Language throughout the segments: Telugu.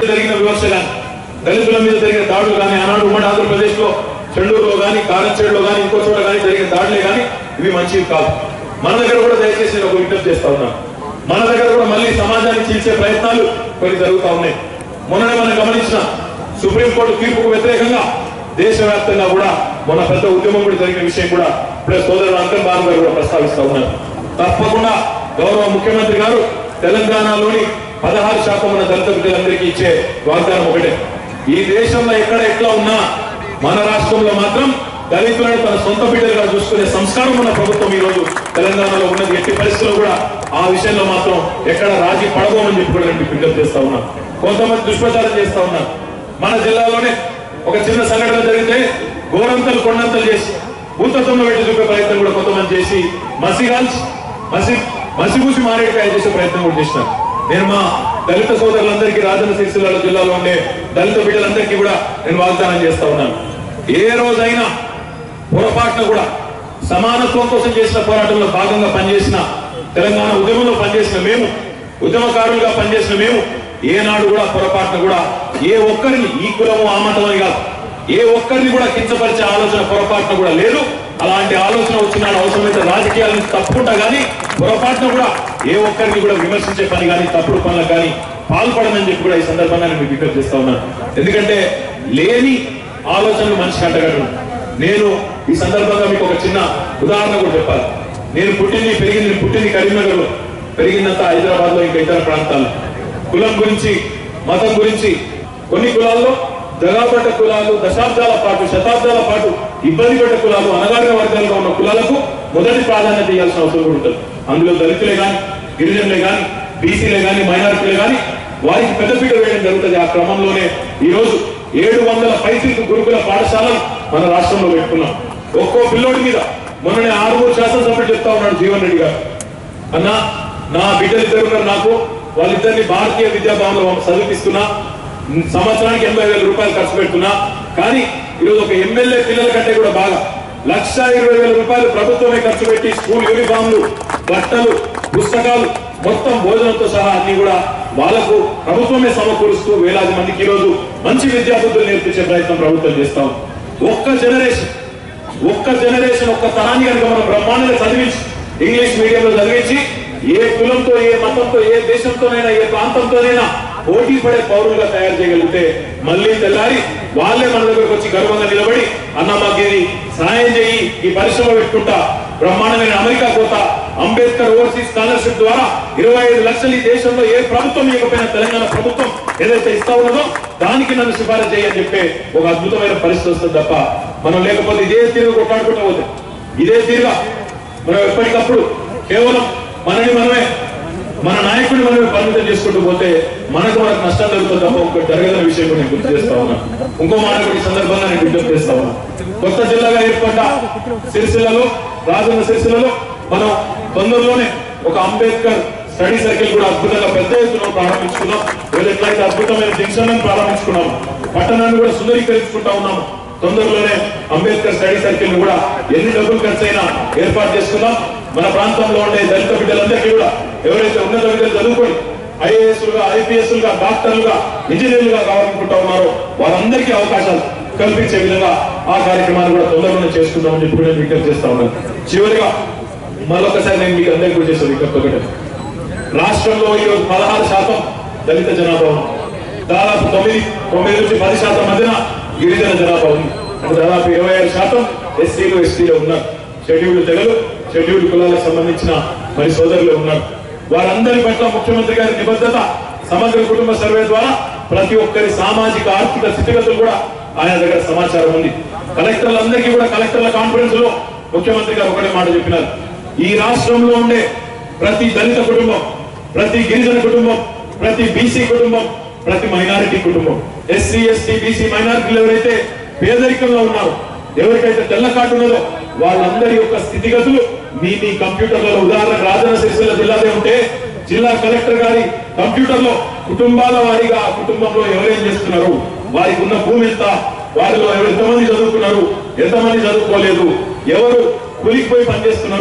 జరిగిన వివక్ష కానీ దళితుల మీద జరిగిన దాడులు కానీ ఆనాడు ఉమ్మడి ఆంధ్రప్రదేశ్ లో చెండూరులో కానీ కారంచేడులో కానీ ఇంకో చోట కానీ జరిగిన దాడులే కానీ ఇవి మంచివి కాదు మన దగ్గర కూడా దయచేసి నేను ఒక విజ్ఞప్తి చేస్తా ఉన్నాను మన దగ్గర కూడా మళ్ళీ సమాజాన్ని చీల్చే ప్రయత్నాలు కొన్ని జరుగుతా ఉన్నాయి మొన్ననే మనం గమనించిన సుప్రీంకోర్టు తీర్పుకు వ్యతిరేకంగా దేశవ్యాప్తంగా కూడా మొన్న పెద్ద ఉద్యమం కూడా జరిగిన విషయం కూడా ఇప్పుడే సోదరుడు అంకన్ బాబు గారు కూడా ప్రస్తావిస్తా ఉన్నారు తప్పకుండా గౌరవ ముఖ్యమంత్రి గారు తెలంగాణలోని పదహారు శాతం ఉన్న దళిత బిడ్డలందరికీ ఇచ్చే వాగ్దానం ఒకటే ఈ దేశంలో ఎక్కడ ఎట్లా ఉన్నా మన రాష్ట్రంలో మాత్రం దళితులను తన సొంత బిడ్డలుగా చూసుకునే సంస్కారం ఉన్న ప్రభుత్వం ఈ రోజు తెలంగాణలో ఉన్నది ఎట్టి పరిస్థితుల్లో కూడా ఆ విషయంలో మాత్రం ఎక్కడ రాజీ పడబోమని చెప్పి కూడా నేను విజ్ఞప్తి చేస్తా ఉన్నాను కొంతమంది దుష్ప్రచారం చేస్తా ఉన్నారు మన జిల్లాలోనే ఒక చిన్న సంఘటన జరిగితే గోరంతలు కొండంతలు చేసి భూతత్వంలో పెట్టి చూపే ప్రయత్నం కూడా కొంతమంది చేసి మసిగాల్చి మసి మసిపూసి మారేడుకాయ చేసే ప్రయత్నం కూడా చేసినారు నేను మా దళిత సోదరులందరికీ రాజన్న సిరిసిల్ల జిల్లాలో ఉండే దళిత బిడ్డలందరికీ కూడా నేను వాగ్దానం చేస్తా ఉన్నాను ఏ రోజైనా పొరపాటున కూడా సమానత్వం కోసం చేసిన పోరాటంలో భాగంగా పనిచేసిన తెలంగాణ ఉద్యమంలో పనిచేసిన మేము ఉద్యమకారులుగా పనిచేసిన మేము ఏనాడు కూడా పొరపాటున కూడా ఏ ఒక్కరిని ఈ కులము ఆ మతం అని కాదు ఏ ఒక్కరిని కూడా కించపరిచే ఆలోచన పొరపాటున కూడా లేదు అలాంటి ఆలోచన వచ్చిన అవసరమైతే రాజకీయాల నుంచి తప్పుకుంటా కానీ పొరపాటున కూడా ఏ ఒక్కరిని కూడా విమర్శించే పని కానీ తప్పుడు పనులకు కానీ పాల్పడనని చెప్పి కూడా ఈ సందర్భంగా నేను మీకు విజ్ఞప్తి చేస్తా ఉన్నాను ఎందుకంటే లేని ఆలోచనలు మనిషికి అంటగడను నేను ఈ సందర్భంగా మీకు ఒక చిన్న ఉదాహరణ కూడా చెప్పాలి నేను పుట్టింది పెరిగింది నేను పుట్టింది కరీంనగర్ లో పెరిగిందంతా హైదరాబాద్ లో ఇంకా ఇతర ప్రాంతాలు కులం గురించి మతం గురించి కొన్ని కులాల్లో జగాపడ్డ కులాలు దశాబ్దాల పాటు శతాబ్దాల పాటు ఇబ్బంది పడ్డ కులాలు అనగారిన వర్గాలుగా ఉన్న కులాలకు మొదటి ప్రాధాన్యత ఇవ్వాల్సిన అవసరం కూడా ఉంటుంది అందులో దళితులే కానీ గిరిజనులే కానీ బీసీలే కానీ మైనారిటీలే కానీ వారికి పెద్దపీట వేయడం జరుగుతుంది ఆ క్రమంలోనే ఈ రోజు ఏడు వందల పైసలకు గురుకుల పాఠశాలలు మన రాష్ట్రంలో పెట్టుకున్నాం ఒక్కో పిల్లోడి మీద మొన్ననే ఆరుగురు శాసనసభ్యులు చెప్తా ఉన్నాడు జీవన్ రెడ్డి గారు అన్నా నా బిడ్డలు ఇద్దరు ఉన్నారు నాకు వాళ్ళిద్దరిని భారతీయ విద్యాభవన్లో చదివిస్తున్నా సంవత్సరానికి ఎనభై వేల రూపాయలు ఖర్చు పెడుతున్నా కానీ ఈరోజు ఒక ఎమ్మెల్యే పిల్లల కంటే కూడా బాగా లక్ష ఇరవై వేల రూపాయలు ప్రభుత్వమే ఖర్చు పెట్టి స్కూల్ యూనిఫామ్లు బట్టలు పుస్తకాలు మొత్తం భోజనంతో సహా అన్ని కూడా వాళ్ళకు ప్రభుత్వమే సమకూరుస్తూ వేలాది మందికి ఈరోజు మంచి విద్యాబుద్ధులు నేర్పించే ప్రయత్నం ప్రభుత్వం చేస్తాం ఒక్క జనరేషన్ ఒక్క జనరేషన్ ఒక్క తరాన్ని కనుక మనం బ్రహ్మాండంగా చదివించి ఇంగ్లీష్ మీడియంలో చదివించి ఏ కులంతో ఏ మతంతో ఏ దేశంతోనైనా ఏ ప్రాంతంతోనైనా పోటీ పడే పౌరులుగా తయారు చేయగలిగితే మళ్ళీ తెల్లారి వాళ్ళే మన దగ్గరకు వచ్చి గర్వంగా నిలబడి అన్న మాకు ఇది సాయం చేయి ఈ పరిశ్రమ పెట్టుకుంటా బ్రహ్మాండమైన అమెరికా కోత అంబేద్కర్ ఓవర్సీస్ స్కాలర్షిప్ ద్వారా ఇరవై ఐదు లక్షలు ఈ దేశంలో ఏ ప్రభుత్వం ఇవ్వకపోయినా తెలంగాణ ప్రభుత్వం ఏదైతే ఇస్తా ఉన్నదో దానికి నన్ను సిఫారసు చేయని చెప్పే ఒక అద్భుతమైన పరిస్థితి వస్తుంది తప్ప మనం లేకపోతే ఇదే తీరుగా కొట్లాడుకుంటూ పోతే ఇదే తీరుగా మనం ఎప్పటికప్పుడు కేవలం మనని మనమే మన నాయకుడిని మనమే పరిమితం చేసుకుంటూ పోతే మనకు మనకు నష్టం జరుగుతుంది తప్ప ఒకటి జరగదని విషయం కూడా నేను గుర్తు చేస్తా ఉన్నా ఇంకో మాట కూడా ఈ సందర్భంగా నేను విజ్ఞప్తి చేస్తా ఉన్నా కొత్త జిల్లాగా ఏర్పడ్డ సిరిసిల్లలో రాజన్న సిరిసిల్లలో మనం తొందరలోనే ఒక అంబేద్కర్ స్టడీ సర్కిల్ కూడా అద్భుతంగా పెద్ద ఎత్తున ప్రారంభించుకున్నాం వీళ్ళు ఎట్లయితే అద్భుతమైన జంక్షన్ ప్రారంభించుకున్నాం పట్టణాన్ని కూడా సుందరీకరించుకుంటా ఉన్నాము తొందరలోనే అంబేద్కర్ స్టడీ సర్కిల్ కూడా ఎన్ని డబ్బులు ఖర్చు అయినా ఏర్పాటు చేసుకున్నాం మన ప్రాంతంలో ఉండే దళిత బిడ్డలందరికీ కూడా ఎవరైతే ఉన్నత విద్యలు చదువుకొని ఐఏఎస్లుగా ఐపీఎస్లుగా డాక్టర్లుగా ఇంజనీర్లుగా కావాలనుకుంటా ఉన్నారో వారందరికీ అవకాశాలు కల్పించే విధంగా ఆ కార్యక్రమాన్ని కూడా తొందరలోనే చేసుకుందామని చెప్పి నేను విజ్ఞప్తి చేస్తా ఉన్నాను చివరిగా మరొకసారి నేను మీకు అందరికీ కూడా చేసే విజ్ఞప్తి ఒకటే రాష్ట్రంలో ఈరోజు పదహారు శాతం దళిత జనాభా ఉంది దాదాపు తొమ్మిది తొమ్మిది నుంచి పది శాతం మధ్యన గిరిజన జనాభా ఉంది అంటే దాదాపు ఇరవై ఐదు శాతం ఎస్సీలు ఎస్టీలో ఉన్నారు షెడ్యూల్డ్ తెగలు షెడ్యూల్డ్ కులాలకు సంబంధించిన మరి సోదరులు ఉన్నారు వారందరి పట్ల ముఖ్యమంత్రి గారి నిబద్ధత సమగ్ర కుటుంబ సర్వే ద్వారా ప్రతి ఒక్కరి సామాజిక ఆర్థిక స్థితిగతులు కూడా ఆయన దగ్గర సమాచారం ఉంది కలెక్టర్లందరికీ కూడా కలెక్టర్ల కాన్ఫరెన్స్ లో ముఖ్యమంత్రి గారు ఒకటే మాట చెప్పినారు ఈ రాష్ట్రంలో ఉండే ప్రతి దళిత కుటుంబం ప్రతి గిరిజన కుటుంబం ప్రతి బీసీ కుటుంబం ప్రతి మైనారిటీ కుటుంబం ఎస్సీ ఎస్టీ బీసీ మైనారిటీలు ఎవరైతే పేదరికంలో ఉన్నారో ఎవరికైతే తెల్ల కార్డు ఉన్నదో వాళ్ళందరి యొక్క స్థితిగతులు మీ మీ కంప్యూటర్లలో ఉదాహరణ రాజన్న సిరిసిల్ల జిల్లాదే ఉంటే జిల్లా కలెక్టర్ గారి కంప్యూటర్ లో కుటుంబాల వారీగా ఆ కుటుంబంలో ఎవరేం చేస్తున్నారు వారికి ఉన్న భూమి ఎంత వారిలో ఎవరు ఎంతమంది చదువుకున్నారు ఎంతమంది చదువుకోలేదు ఎవరు కూలికి పోయి పనిచేస్తున్నారు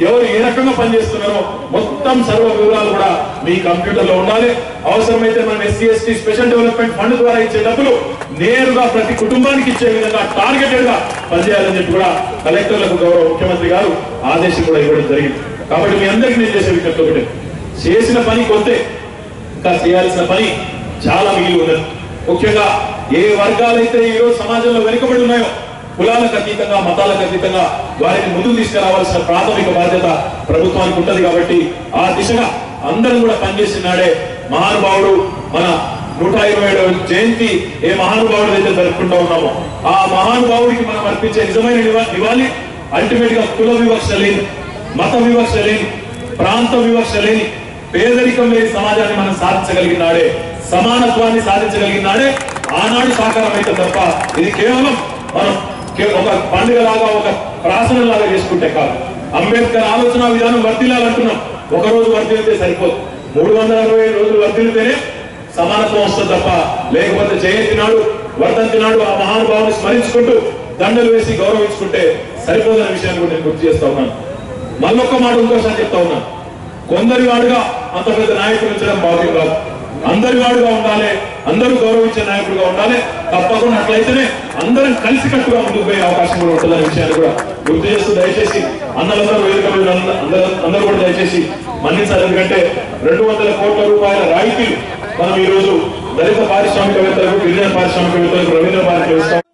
ఎవరు ఏ రకంగా పనిచేస్తున్నారో మొత్తం సర్వ వివరాలు కూడా మీ కంప్యూటర్ లో ఉండాలి అవసరమైతే మనం SC ST special development fund ద్వారా ఇచ్చే డబ్బులు నేరుగా ప్రతి కుటుంబానికి ఇచ్చే విధంగా టార్గెటెడ్ గా పనిచేయాలని చెప్పి కూడా కలెక్టర్లకు గౌరవ ముఖ్యమంత్రి గారు ఆదేశం కూడా ఇవ్వడం జరిగింది కాబట్టి మీ అందరికీ నేను చేసే విజ్ఞప్తి ఒకటే చేసిన పని కొంతే ఇంకా చేయాల్సిన పని చాలా మిగిలి ఉన్నది ముఖ్యంగా ఏ వర్గాలైతే ఈ రోజు సమాజంలో వెనుకబడి ఉన్నాయో కులాలకు అతీతంగా మతాలకు అతీతంగా వారిని ముందుకు తీసుకురావాల్సిన ప్రాథమిక బాధ్యత ప్రభుత్వానికి ఉంటది కాబట్టి ఆ దిశగా అందరం కూడా పనిచేసిన నాడే మహానుభావుడు మన నూట ఇరవై ఏడవ జయంతి ఏ మహానుభావుడు అయితే జరుపుకుంటా ఉన్నామో ఆ మహానుభావుడికి మనం అర్పించే నిజమైన నివా- నివాళి అల్టిమేట్ గా కుల వివక్ష లేని మత వివక్ష లేని ప్రాంత వివక్ష లేని పేదరికం లేని సమాజాన్ని మనం సాధించగలిగిన నాడే సమానత్వాన్ని సాధించగలిగిన నాడే ఆనాడు సాకారం అయితే తప్ప ఇది కేవలం మనం కే- ఒక పండుగ లాగా ఒక ప్రాసనం లాగా చేసుకుంటే కాదు అంబేద్కర్ ఆలోచన విధానం వర్తిల్లాలంటున్నాం ఒక రోజు వర్తిల్లితే సరిపోదు మూడు వందల అరవై ఏడు రోజులు వర్తిల్లితేనే సమానత్వం వస్తుంది తప్ప లేకపోతే జయంతి నాడు వర్ధంతి నాడు ఆ మహానుభావుని స్మరించుకుంటూ దండలు వేసి గౌరవించుకుంటే సరిపోదన్న విషయాన్ని కూడా నేను గుర్తు చేస్తా ఉన్నాను మళ్ళొక్క మాట ఇంకోసారి చెప్తా ఉన్నాను కొందరి వాడుగా అంత పెద్ద నాయకులు ఉంచడం భావ్యం కాదు అందరి వాడుగా ఉండాలి అందరూ గౌరవించే నాయకుడుగా ఉండాలి తప్పకుండా అట్లయితేనే అందరం కలిసి కట్టుగా ముందుకు పోయే అవకాశం కూడా ఉంటుందనే విషయాన్ని కూడా గుర్తు చేస్తూ దయచేసి అన్నలందరూ వేదిక మీద ఉన్న అందరూ అందరూ కూడా దయచేసి మన్నించాలి ఎందుకంటే రెండు వందల కోట్ల రూపాయల రాయితీలు మనం ఈ రోజు దళిత పారిశ్రామికవేత్తలకు గిరిజన పారిశ్రామికవేత్తలకు రవీంద్ర భారతి వ్యవస్థ